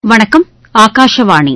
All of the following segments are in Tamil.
வணக்கம் ஆகாஷவாணி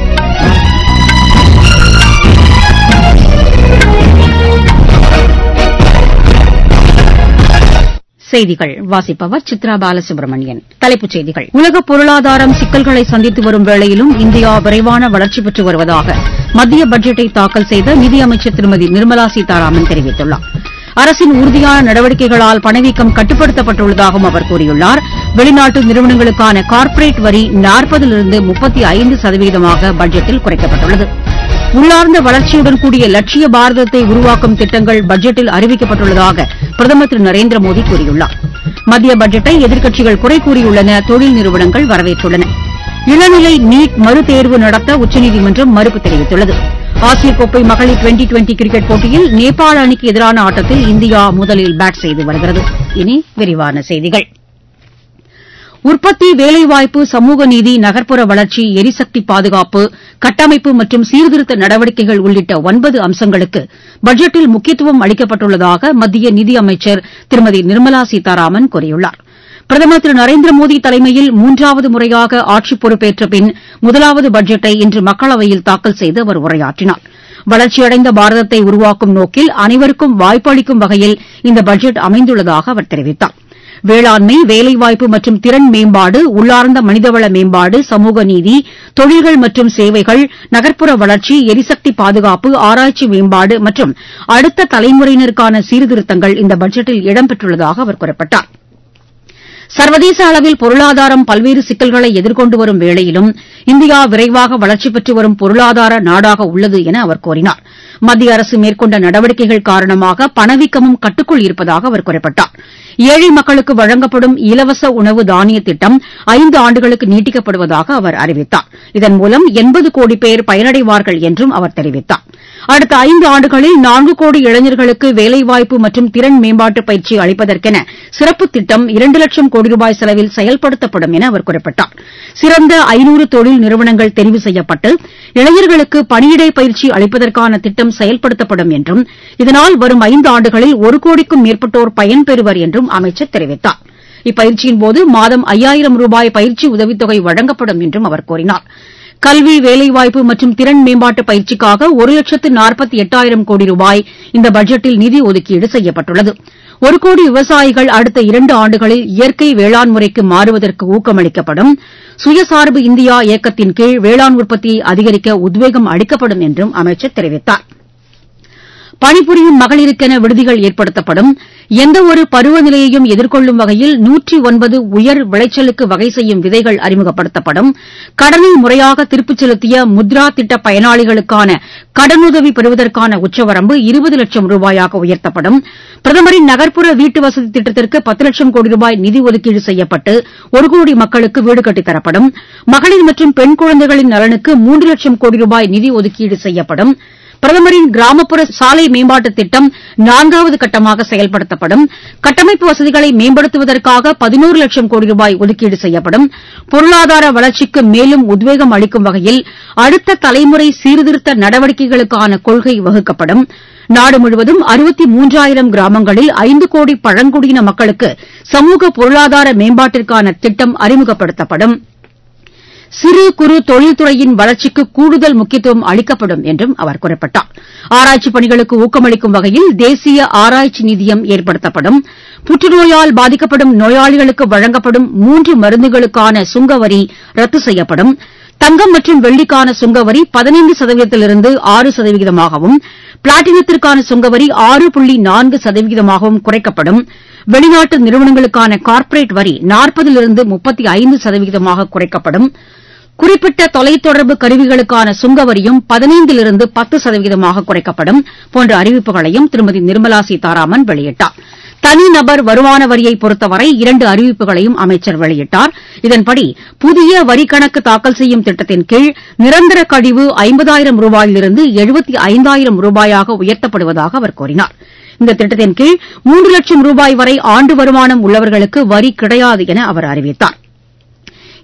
செய்திகள் வாசிப்பவர் சித்ரா பாலசுப்ரமணியன் தலைப்புச் செய்திகள் உலக பொருளாதாரம் சிக்கல்களை சந்தித்து வரும் வேளையிலும் இந்தியா விரைவான வளர்ச்சி பெற்று வருவதாக மத்திய பட்ஜெட்டை தாக்கல் செய்த நிதியமைச்சர் திருமதி நிர்மலா சீதாராமன் தெரிவித்துள்ளார் அரசின் உறுதியான நடவடிக்கைகளால் பணவீக்கம் கட்டுப்படுத்தப்பட்டுள்ளதாகவும் அவர் கூறியுள்ளார் வெளிநாட்டு நிறுவனங்களுக்கான கார்ப்பரேட் வரி நாற்பதிலிருந்து முப்பத்தி ஐந்து சதவீதமாக பட்ஜெட்டில் குறைக்கப்பட்டுள்ளது உள்ளார்ந்த வளர்ச்சியுடன் கூடிய லட்சிய பாரதத்தை உருவாக்கும் திட்டங்கள் பட்ஜெட்டில் அறிவிக்கப்பட்டுள்ளதாக பிரதமர் திரு நரேந்திர மோடி கூறியுள்ளார் மத்திய பட்ஜெட்டை எதிர்க்கட்சிகள் குறை கூறியுள்ளன தொழில் நிறுவனங்கள் வரவேற்றுள்ளன இளநிலை நீட் மறுதேர்வு நடத்த உச்சநீதிமன்றம் மறுப்பு தெரிவித்துள்ளது ஆசிய கோப்பை மகளிர் டுவெண்டி டுவெண்டி கிரிக்கெட் போட்டியில் நேபாள அணிக்கு எதிரான ஆட்டத்தில் இந்தியா முதலில் பேட் செய்து வருகிறது இனி விரிவான செய்திகள் உற்பத்தி வேலைவாய்ப்பு சமூக நீதி நகர்ப்புற வளர்ச்சி எரிசக்தி பாதுகாப்பு கட்டமைப்பு மற்றும் சீர்திருத்த நடவடிக்கைகள் உள்ளிட்ட ஒன்பது அம்சங்களுக்கு பட்ஜெட்டில் முக்கியத்துவம் அளிக்கப்பட்டுள்ளதாக மத்திய நிதியமைச்சர் திருமதி நிர்மலா சீதாராமன் கூறியுள்ளார் பிரதமர் திரு நரேந்திர மோடி தலைமையில் மூன்றாவது முறையாக ஆட்சிப் பொறுப்பேற்ற பின் முதலாவது பட்ஜெட்டை இன்று மக்களவையில் தாக்கல் செய்து அவர் உரையாற்றினார் வளர்ச்சியடைந்த பாரதத்தை உருவாக்கும் நோக்கில் அனைவருக்கும் வாய்ப்பளிக்கும் வகையில் இந்த பட்ஜெட் அமைந்துள்ளதாக அவர் தெரிவித்தார் வேளாண்மை வேலைவாய்ப்பு மற்றும் திறன் மேம்பாடு உள்ளார்ந்த மனிதவள மேம்பாடு சமூக நீதி தொழில்கள் மற்றும் சேவைகள் நகர்ப்புற வளர்ச்சி எரிசக்தி பாதுகாப்பு ஆராய்ச்சி மேம்பாடு மற்றும் அடுத்த தலைமுறையினருக்கான சீர்திருத்தங்கள் இந்த பட்ஜெட்டில் இடம்பெற்றுள்ளதாக அவர் குறிப்பிட்டார் சர்வதேச அளவில் பொருளாதாரம் பல்வேறு சிக்கல்களை எதிர்கொண்டு வரும் வேளையிலும் இந்தியா விரைவாக வளர்ச்சி பெற்று வரும் பொருளாதார நாடாக உள்ளது என அவர் கூறினார் மத்திய அரசு மேற்கொண்ட நடவடிக்கைகள் காரணமாக பணவீக்கமும் கட்டுக்குள் இருப்பதாக அவர் குறிப்பிட்டார் ஏழை மக்களுக்கு வழங்கப்படும் இலவச உணவு தானிய திட்டம் ஐந்து ஆண்டுகளுக்கு நீட்டிக்கப்படுவதாக அவர் அறிவித்தார் இதன் மூலம் எண்பது கோடி பேர் பயனடைவார்கள் என்றும் அவர் தெரிவித்தார் அடுத்த ஐந்து ஆண்டுகளில் நான்கு கோடி இளைஞர்களுக்கு வேலைவாய்ப்பு மற்றும் திறன் மேம்பாட்டு பயிற்சி அளிப்பதற்கென சிறப்பு திட்டம் இரண்டு லட்சம் கோடி ரூபாய் செலவில் செயல்படுத்தப்படும் என அவர் குறிப்பிட்டார் சிறந்த ஐநூறு தொழில் நிறுவனங்கள் தெரிவு செய்யப்பட்டு இளைஞர்களுக்கு பணியிடை பயிற்சி அளிப்பதற்கான திட்டம் செயல்படுத்தப்படும் என்றும் இதனால் வரும் ஐந்து ஆண்டுகளில் ஒரு கோடிக்கும் மேற்பட்டோர் பயன்பெறுவர் என்றும் அமைச்சர் தெரிவித்தார் இப்பயிற்சியின்போது மாதம் ஐயாயிரம் ரூபாய் பயிற்சி உதவித்தொகை வழங்கப்படும் என்றும் அவர் கூறினார் கல்வி வேலைவாய்ப்பு மற்றும் திறன் மேம்பாட்டு பயிற்சிக்காக ஒரு லட்சத்து நாற்பத்தி எட்டாயிரம் கோடி ரூபாய் இந்த பட்ஜெட்டில் நிதி ஒதுக்கீடு செய்யப்பட்டுள்ளது ஒரு கோடி விவசாயிகள் அடுத்த இரண்டு ஆண்டுகளில் இயற்கை வேளாண் முறைக்கு மாறுவதற்கு ஊக்கமளிக்கப்படும் சுயசார்பு இந்தியா இயக்கத்தின் கீழ் வேளாண் உற்பத்தியை அதிகரிக்க உத்வேகம் அளிக்கப்படும் என்றும் அமைச்சர் தெரிவித்தார் பணிபுரியும் மகளிருக்கென விடுதிகள் ஏற்படுத்தப்படும் எந்தவொரு பருவநிலையையும் எதிர்கொள்ளும் வகையில் நூற்றி ஒன்பது உயர் விளைச்சலுக்கு வகை செய்யும் விதைகள் அறிமுகப்படுத்தப்படும் கடனை முறையாக திருப்பிச் செலுத்திய முத்ரா திட்ட பயனாளிகளுக்கான கடனுதவி பெறுவதற்கான உச்சவரம்பு இருபது லட்சம் ரூபாயாக உயர்த்தப்படும் பிரதமரின் நகர்ப்புற வீட்டு வசதி திட்டத்திற்கு பத்து லட்சம் கோடி ரூபாய் நிதி ஒதுக்கீடு செய்யப்பட்டு ஒரு கோடி மக்களுக்கு வீடு கட்டித்தரப்படும் மகளிர் மற்றும் பெண் குழந்தைகளின் நலனுக்கு மூன்று லட்சம் கோடி ரூபாய் நிதி ஒதுக்கீடு செய்யப்படும் பிரதமரின் கிராமப்புற சாலை மேம்பாட்டுத் திட்டம் நான்காவது கட்டமாக செயல்படுத்தப்படும் கட்டமைப்பு வசதிகளை மேம்படுத்துவதற்காக பதினோரு லட்சம் கோடி ரூபாய் ஒதுக்கீடு செய்யப்படும் பொருளாதார வளர்ச்சிக்கு மேலும் உத்வேகம் அளிக்கும் வகையில் அடுத்த தலைமுறை சீர்திருத்த நடவடிக்கைகளுக்கான கொள்கை வகுக்கப்படும் நாடு முழுவதும் அறுபத்தி மூன்றாயிரம் கிராமங்களில் ஐந்து கோடி பழங்குடியின மக்களுக்கு சமூக பொருளாதார மேம்பாட்டிற்கான திட்டம் அறிமுகப்படுத்தப்படும் சிறு குறு தொழில்துறையின் வளர்ச்சிக்கு கூடுதல் முக்கியத்துவம் அளிக்கப்படும் என்றும் அவர் குறிப்பிட்டார் ஆராய்ச்சிப் பணிகளுக்கு ஊக்கமளிக்கும் வகையில் தேசிய ஆராய்ச்சி நிதியம் ஏற்படுத்தப்படும் புற்றுநோயால் பாதிக்கப்படும் நோயாளிகளுக்கு வழங்கப்படும் மூன்று மருந்துகளுக்கான சுங்கவரி ரத்து செய்யப்படும் தங்கம் மற்றும் வெள்ளிக்கான சுங்கவரி பதினைந்து சதவீதத்திலிருந்து ஆறு சதவீதமாகவும் பிளாட்டினத்திற்கான சுங்கவரி ஆறு புள்ளி நான்கு சதவீதமாகவும் குறைக்கப்படும் வெளிநாட்டு நிறுவனங்களுக்கான கார்ப்பரேட் வரி நாற்பதிலிருந்து முப்பத்தி ஐந்து சதவீதமாக குறைக்கப்படும் குறிப்பிட்ட தொலைத்தொடர்பு கருவிகளுக்கான சுங்கவரியும் பதினைந்திலிருந்து பத்து சதவீதமாக குறைக்கப்படும் போன்ற அறிவிப்புகளையும் திருமதி நிர்மலா சீதாராமன் வெளியிட்டார் தனிநபர் வருமான வரியை பொறுத்தவரை இரண்டு அறிவிப்புகளையும் அமைச்சர் வெளியிட்டார் இதன்படி புதிய வரிக்கணக்கு தாக்கல் செய்யும் திட்டத்தின் கீழ் நிரந்தர கழிவு ஐம்பதாயிரம் ரூபாயிலிருந்து எழுபத்தி ஐந்தாயிரம் ரூபாயாக உயர்த்தப்படுவதாக அவர் கூறினார் இந்த திட்டத்தின் கீழ் மூன்று லட்சம் ரூபாய் வரை ஆண்டு வருமானம் உள்ளவர்களுக்கு வரி கிடையாது என அவர் அறிவித்தார்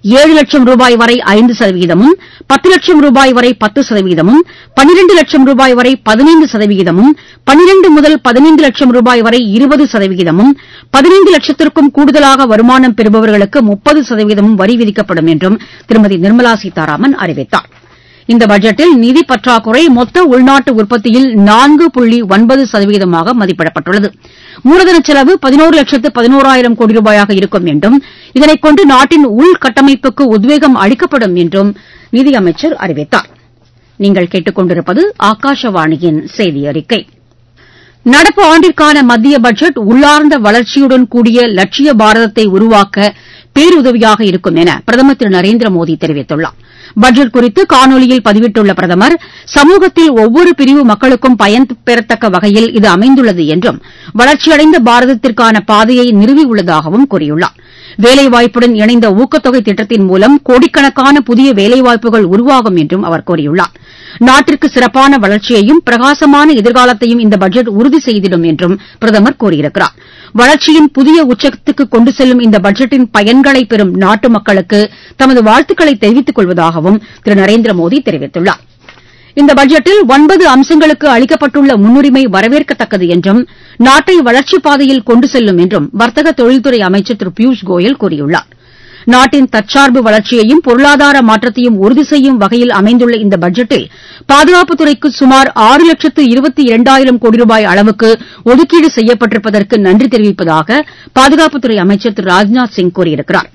ஏழு லட்சம் ரூபாய் வரை ஐந்து சதவீதமும் பத்து லட்சம் ரூபாய் வரை பத்து சதவீதமும் பனிரண்டு லட்சம் ரூபாய் வரை பதினைந்து சதவீதமும் பனிரண்டு முதல் பதினைந்து லட்சம் ரூபாய் வரை இருபது சதவீதமும் பதினைந்து லட்சத்திற்கும் கூடுதலாக வருமானம் பெறுபவர்களுக்கு முப்பது சதவீதமும் வரி விதிக்கப்படும் என்றும் திருமதி நிர்மலா சீதாராமன் அறிவித்தார் இந்த பட்ஜெட்டில் நிதி பற்றாக்குறை மொத்த உள்நாட்டு உற்பத்தியில் நான்கு புள்ளி ஒன்பது சதவீதமாக மதிப்பிடப்பட்டுள்ளது மூலதன செலவு பதினோரு லட்சத்து பதினோராயிரம் கோடி ரூபாயாக இருக்கும் என்றும் இதனைக் கொண்டு நாட்டின் உள்கட்டமைப்புக்கு உத்வேகம் அளிக்கப்படும் என்றும் நிதியமைச்சர் அறிவித்தார் நீங்கள் கேட்டுக் கொண்டிருப்பது ஆகாஷவாணியின் செய்தி அறிக்கை நடப்பு ஆண்டிற்கான மத்திய பட்ஜெட் உள்ளார்ந்த வளர்ச்சியுடன் கூடிய லட்சிய பாரதத்தை உருவாக்க பேருதவியாக இருக்கும் என பிரதமர் திரு நரேந்திர மோடி தெரிவித்துள்ளார் பட்ஜெட் குறித்து காணொலியில் பதிவிட்டுள்ள பிரதமர் சமூகத்தில் ஒவ்வொரு பிரிவு மக்களுக்கும் பயன்பெறத்தக்க வகையில் இது அமைந்துள்ளது என்றும் வளர்ச்சியடைந்த பாரதத்திற்கான பாதையை நிறுவியுள்ளதாகவும் கூறியுள்ளார் வேலைவாய்ப்புடன் இணைந்த ஊக்கத்தொகை திட்டத்தின் மூலம் கோடிக்கணக்கான புதிய வேலைவாய்ப்புகள் உருவாகும் என்றும் அவர் கூறியுள்ளார் நாட்டிற்கு சிறப்பான வளர்ச்சியையும் பிரகாசமான எதிர்காலத்தையும் இந்த பட்ஜெட் உறுதி செய்திடும் என்றும் பிரதமர் கூறியிருக்கிறார் வளர்ச்சியின் புதிய உச்சத்துக்கு கொண்டு செல்லும் இந்த பட்ஜெட்டின் பயன்களை பெறும் நாட்டு மக்களுக்கு தமது வாழ்த்துக்களை தெரிவித்துக் கொள்வதாகவும் திரு நரேந்திர மோடி தெரிவித்துள்ளார் இந்த பட்ஜெட்டில் ஒன்பது அம்சங்களுக்கு அளிக்கப்பட்டுள்ள முன்னுரிமை வரவேற்கத்தக்கது என்றும் நாட்டை வளர்ச்சிப் பாதையில் கொண்டு செல்லும் என்றும் வர்த்தக தொழில்துறை அமைச்சர் திரு பியூஷ் கோயல் கூறியுள்ளார் நாட்டின் தற்சார்பு வளர்ச்சியையும் பொருளாதார மாற்றத்தையும் உறுதி செய்யும் வகையில் அமைந்துள்ள இந்த பட்ஜெட்டில் பாதுகாப்புத்துறைக்கு சுமார் ஆறு லட்சத்து இருபத்தி இரண்டாயிரம் கோடி ரூபாய் அளவுக்கு ஒதுக்கீடு செய்யப்பட்டிருப்பதற்கு நன்றி தெரிவிப்பதாக பாதுகாப்புத்துறை அமைச்சர் திரு ராஜ்நாத் சிங் கூறியிருக்கிறார்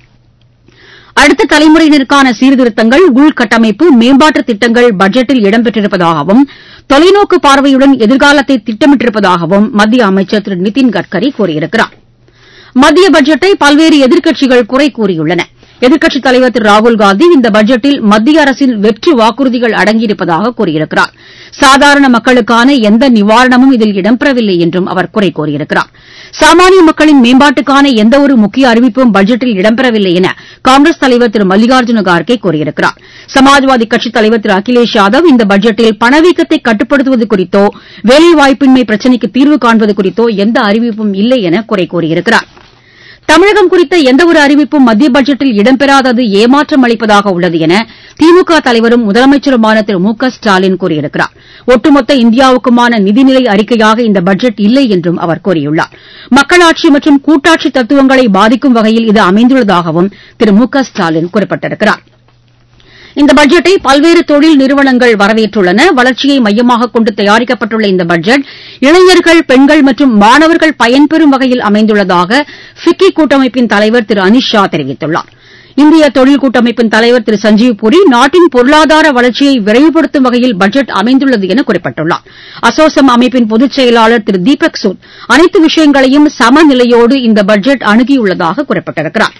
அடுத்த தலைமுறையினருக்கான சீர்திருத்தங்கள் உள்கட்டமைப்பு மேம்பாட்டு திட்டங்கள் பட்ஜெட்டில் இடம்பெற்றிருப்பதாகவும் தொலைநோக்கு பார்வையுடன் எதிர்காலத்தை திட்டமிட்டிருப்பதாகவும் மத்திய அமைச்சர் திரு நிதின் கட்கரி கூறியிருக்கிறார் மத்திய பட்ஜெட்டை பல்வேறு எதிர்க்கட்சிகள் குறை கூறியுள்ளன எதிர்க்கட்சித் தலைவர் திரு ராகுல்காந்தி இந்த பட்ஜெட்டில் மத்திய அரசின் வெற்று வாக்குறுதிகள் அடங்கியிருப்பதாக கூறியிருக்கிறார் சாதாரண மக்களுக்கான எந்த நிவாரணமும் இதில் இடம்பெறவில்லை என்றும் அவர் குறை கூறியிருக்கிறார் சாமானிய மக்களின் மேம்பாட்டுக்கான எந்தவொரு முக்கிய அறிவிப்பும் பட்ஜெட்டில் இடம்பெறவில்லை என காங்கிரஸ் தலைவர் திரு மல்லிகார்ஜுன கார்கே கூறியிருக்கிறார் சமாஜ்வாதி கட்சித் தலைவர் திரு அகிலேஷ் யாதவ் இந்த பட்ஜெட்டில் பணவீக்கத்தை கட்டுப்படுத்துவது குறித்தோ வேலைவாய்ப்பின்மை பிரச்சினைக்கு தீர்வு காண்பது குறித்தோ எந்த அறிவிப்பும் இல்லை என குறை கூறியிருக்கிறார் தமிழகம் குறித்த எந்தவொரு அறிவிப்பும் மத்திய பட்ஜெட்டில் இடம்பெறாதது ஏமாற்றம் அளிப்பதாக உள்ளது என திமுக தலைவரும் முதலமைச்சருமான திரு மு க ஸ்டாலின் கூறியிருக்கிறார் ஒட்டுமொத்த இந்தியாவுக்குமான நிதிநிலை அறிக்கையாக இந்த பட்ஜெட் இல்லை என்றும் அவர் கூறியுள்ளார் மக்களாட்சி மற்றும் கூட்டாட்சி தத்துவங்களை பாதிக்கும் வகையில் இது அமைந்துள்ளதாகவும் திரு மு க ஸ்டாலின் குறிப்பிட்டிருக்கிறார் இந்த பட்ஜெட்டை பல்வேறு தொழில் நிறுவனங்கள் வரவேற்றுள்ளன வளர்ச்சியை மையமாக கொண்டு தயாரிக்கப்பட்டுள்ள இந்த பட்ஜெட் இளைஞர்கள் பெண்கள் மற்றும் மாணவர்கள் பயன்பெறும் வகையில் அமைந்துள்ளதாக ஃபிக்கி கூட்டமைப்பின் தலைவர் திரு அனிஷ் ஷா தெரிவித்துள்ளார் இந்திய தொழில் கூட்டமைப்பின் தலைவர் திரு சஞ்சீவ் புரி நாட்டின் பொருளாதார வளர்ச்சியை விரைவுபடுத்தும் வகையில் பட்ஜெட் அமைந்துள்ளது என குறிப்பிட்டுள்ளார் அசோசம் அமைப்பின் பொதுச் செயலாளர் திரு தீபக் சூத் அனைத்து விஷயங்களையும் சமநிலையோடு இந்த பட்ஜெட் அணுகியுள்ளதாக குறிப்பிட்டிருக்கிறார்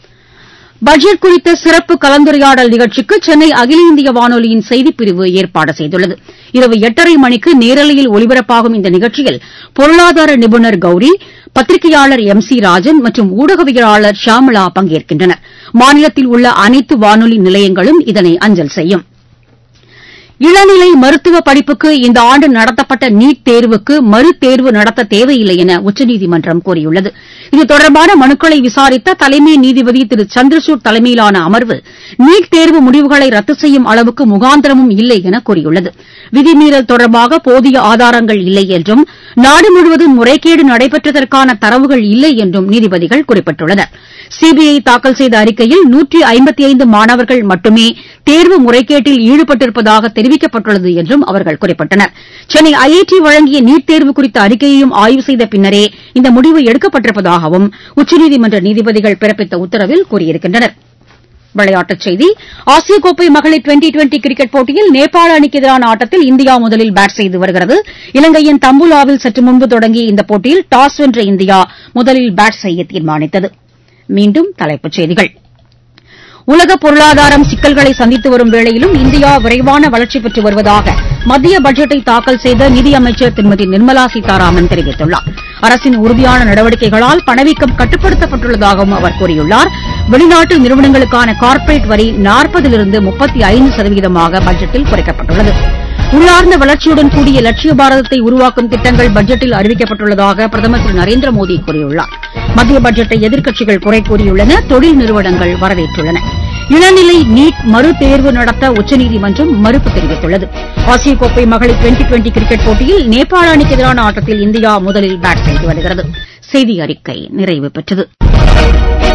பட்ஜெட் குறித்த சிறப்பு கலந்துரையாடல் நிகழ்ச்சிக்கு சென்னை அகில இந்திய வானொலியின் செய்திப்பிரிவு ஏற்பாடு செய்துள்ளது இரவு எட்டரை மணிக்கு நேரலையில் ஒலிபரப்பாகும் இந்த நிகழ்ச்சியில் பொருளாதார நிபுணர் கௌரி பத்திரிகையாளர் எம் சி ராஜன் மற்றும் ஊடகவியலாளர் ஷாமளா பங்கேற்கின்றனர் மாநிலத்தில் உள்ள அனைத்து வானொலி நிலையங்களும் இதனை அஞ்சல் செய்யும் இளநிலை மருத்துவ படிப்புக்கு இந்த ஆண்டு நடத்தப்பட்ட நீட் தேர்வுக்கு மறுதேர்வு நடத்த தேவையில்லை என உச்சநீதிமன்றம் கூறியுள்ளது இது தொடர்பான மனுக்களை விசாரித்த தலைமை நீதிபதி திரு சந்திரசூட் தலைமையிலான அமர்வு நீட் தேர்வு முடிவுகளை ரத்து செய்யும் அளவுக்கு முகாந்திரமும் இல்லை என கூறியுள்ளது விதிமீறல் தொடர்பாக போதிய ஆதாரங்கள் இல்லை என்றும் நாடு முழுவதும் முறைகேடு நடைபெற்றதற்கான தரவுகள் இல்லை என்றும் நீதிபதிகள் குறிப்பிட்டுள்ளனர் சிபிஐ தாக்கல் செய்த அறிக்கையில் நூற்றி ஐம்பத்தி ஐந்து மாணவர்கள் மட்டுமே தேர்வு முறைகேட்டில் ஈடுபட்டிருப்பதாக தெரிவிக்கப்பட்டுள்ளது என்றும் அவர்கள் குறிப்பிட்டனர் சென்னை ஐஐடி வழங்கிய நீட் தேர்வு குறித்த அறிக்கையையும் ஆய்வு செய்த பின்னரே இந்த முடிவு எடுக்கப்பட்டிருப்பதாகவும் உச்சநீதிமன்ற நீதிபதிகள் பிறப்பித்த உத்தரவில் கூறியிருக்கின்றனர் விளையாட்டுச் செய்தி ஆசிய கோப்பை மகளிர் டுவெண்டி டுவெண்டி கிரிக்கெட் போட்டியில் நேபாள அணிக்கு எதிரான ஆட்டத்தில் இந்தியா முதலில் பேட் செய்து வருகிறது இலங்கையின் தம்புலாவில் சற்று முன்பு தொடங்கிய இந்த போட்டியில் டாஸ் வென்ற இந்தியா முதலில் பேட் செய்ய தீர்மானித்தது மீண்டும் தலைப்புச் செய்திகள் உலக பொருளாதாரம் சிக்கல்களை சந்தித்து வரும் வேளையிலும் இந்தியா விரைவான வளர்ச்சி பெற்று வருவதாக மத்திய பட்ஜெட்டை தாக்கல் செய்த நிதியமைச்சர் திருமதி நிர்மலா சீதாராமன் தெரிவித்துள்ளார் அரசின் உறுதியான நடவடிக்கைகளால் பணவீக்கம் கட்டுப்படுத்தப்பட்டுள்ளதாகவும் அவர் கூறியுள்ளார் வெளிநாட்டு நிறுவனங்களுக்கான கார்ப்பரேட் வரி நாற்பதிலிருந்து முப்பத்தி ஐந்து சதவீதமாக பட்ஜெட்டில் குறைக்கப்பட்டுள்ளது உள்ளார்ந்த வளர்ச்சியுடன் கூடிய லட்சிய பாரதத்தை உருவாக்கும் திட்டங்கள் பட்ஜெட்டில் அறிவிக்கப்பட்டுள்ளதாக பிரதமர் திரு நரேந்திர மோடி கூறியுள்ளார் மத்திய பட்ஜெட்டை எதிர்க்கட்சிகள் குறை கூறியுள்ளன தொழில் நிறுவனங்கள் வரவேற்றுள்ளன இளநிலை நீட் மறுதேர்வு நடத்த உச்சநீதிமன்றம் மறுப்பு தெரிவித்துள்ளது ஆசிய கோப்பை மகளிர் டுவெண்டி டுவெண்டி கிரிக்கெட் போட்டியில் நேபாள அணிக்கு எதிரான ஆட்டத்தில் இந்தியா முதலில் பேட் செய்து வருகிறது செய்தி அறிக்கை நிறைவு பெற்றது